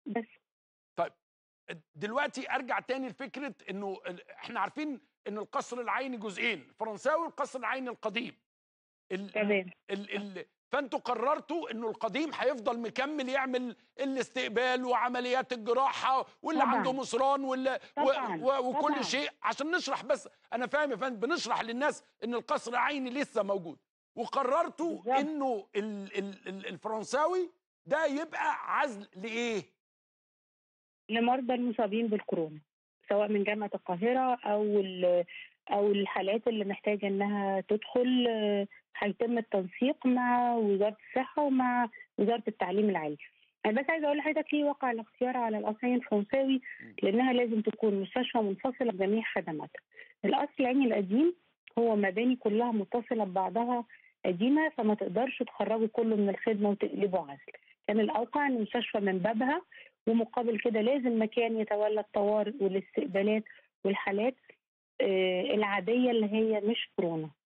بس دلوقتي ارجع تاني لفكره انه ال- احنا عارفين ان القصر العيني جزئين الفرنساوي والقصر العيني القديم ال تمام ال ال فانتوا قررتوا انه القديم هيفضل مكمل يعمل الاستقبال وعمليات الجراحه واللي طبعاً. عنده مصران واللي و طبعاً. و وكل طبعاً. شيء عشان نشرح بس انا فاهم يا فندم بنشرح للناس ان القصر العيني لسه موجود وقررتوا بالظبط. انه ال ال ال الفرنساوي ده يبقى عزل لايه؟ لمرضى المصابين بالكورونا سواء من جامعه القاهره او ال- او الحالات اللي محتاجه انها تدخل آه، هيتم التنسيق مع وزاره الصحه ومع وزاره التعليم العالي. انا بس عايزه اقول لحضرتك ليه وقع الاختيار على القصرين الفرنساوي لانها لازم تكون مستشفى منفصله بجميع خدماتها. القصر العيني القديم هو مباني كلها متصله ببعضها قديمه فما تقدرش تخرجه كله من الخدمه وتقلبه عزل. كان الاوقع ان المستشفى من بابها ومقابل كده لازم مكان يتولى الطوارئ والاستقبالات والحالات آه، العاديه اللي هي مش كورونا